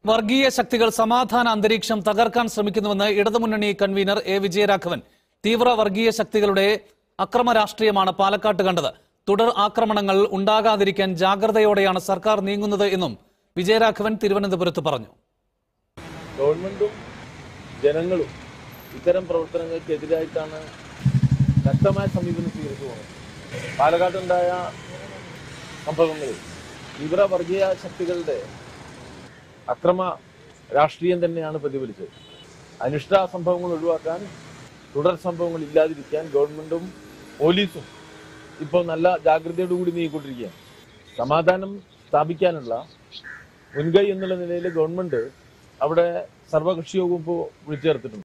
വർഗീയ ശക്തികൾ സമാധാന അന്തരീക്ഷം തകർക്കാൻ ശ്രമിക്കുന്നുവെന്ന് ഇടതുമുന്നണി കൺവീനർ എ വിജയരാഘവൻ തീവ്ര വർഗീയ ശക്തികളുടെ അക്രമ രാഷ്ട്രീയമാണ് പാലക്കാട്ട് കണ്ടത് തുടർ ആക്രമണങ്ങൾ ഉണ്ടാകാതിരിക്കാൻ ജാഗ്രതയോടെയാണ് സർക്കാർ നീങ്ങുന്നത് എന്നും വിജയരാഘവൻ തിരുവനന്തപുരത്ത് പറഞ്ഞു ഗവൺമെന്റും ജനങ്ങളും ഇത്തരം പ്രവർത്തനങ്ങൾക്കെതിരായിട്ടാണ് ശക്തമായ സമീപനം സ്വീകരിച്ചു പോകുന്നത് പാലക്കാട്ടുണ്ടായ സംഭവങ്ങളിൽ തീവ്ര വർഗീയ ശക്തികളുടെ അക്രമ രാഷ്ട്രീയം തന്നെയാണ് പ്രതിഫലിച്ചത് അനിഷ്ട സംഭവങ്ങൾ ഒഴിവാക്കാൻ തുടർ സംഭവങ്ങൾ ഇല്ലാതിരിക്കാൻ ഗവൺമെന്റും പോലീസും ഇപ്പോൾ നല്ല ജാഗ്രതയോടുകൂടി നീങ്ങിക്കൊണ്ടിരിക്കുകയാണ് സമാധാനം സ്ഥാപിക്കാനുള്ള മുൻകൈ എന്നുള്ള നിലയിൽ ഗവൺമെന്റ് അവിടെ സർവകക്ഷി യോഗം ഇപ്പോൾ വിളിച്ചു ചേർത്തിട്ടുണ്ട്